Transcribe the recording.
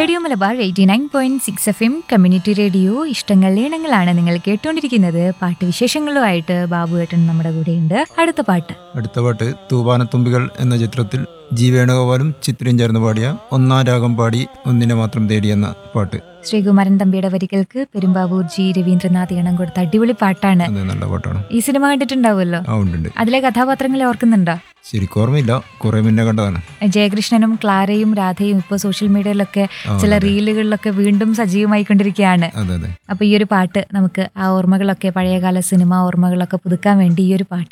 radio Malabar eighty nine point six F M community radio ഇഷ്ടങ്ങൾ ഈണങ്ങളാണ് നിങ്ങൾ കേട്ടുകൊണ്ടിരിക്കുന്നത് പാട്ട് വിശേഷങ്ങളുമായിട്ട് ബാബുവേട്ടൻ നമ്മുടെ കൂടെയുണ്ട് അടുത്ത പാട്ട് അടുത്ത പാട്ട് തൂവാനത്തുമ്പികൾ എന്ന ചിത്രത്തിൽ ജി വേണുഗോപാലും ചിത്രയും ചേർന്ന് പാടിയ ഒന്നാം രാഗം പാടി ഒന്നിനെ മാത്രം തേടി എന്ന പാട്ട് ശ്രീകുമാരൻ തമ്പിയുടെ വരികൾക്ക് പെരുമ്പാവൂർ ജി രവീന്ദ്രനാഥ് ഇണം കൊടുത്ത അടിപൊളി പാട്ടാണ് അത് നല്ല പാട്ടാണ് ഈ സിനിമ കണ്ടിട്ടുണ്ടാവുമല്ലോ ആ ഉണ്ട് ഉണ്ട് അതിലെ കഥാപാത്രങ്ങളെ ഓർക്കുന്നുണ്ടോ ശരിക്കും ഓർമ്മയില്ല കുറെ മുന്നേ കണ്ടതാണ് ജയകൃഷ്ണനും ക്ലാരയും രാധയും ഇപ്പോൾ സോഷ്യൽ മീഡിയയിലൊക്കെ ചില റീലുകളിലൊക്കെ വീണ്ടും സജീവമായിക്കൊണ്ടിരിക്കുകയാണ് അതെ അതെ അപ്പൊ ഈ ഒരു പാട്ട് നമുക്ക് ആ ഓർമ്മകളൊക്കെ പഴയകാല സിനിമ ഓർമ്മകളൊക്കെ പുതുക്കാൻ വേണ്ടി ഈ ഒരു പാട്ട്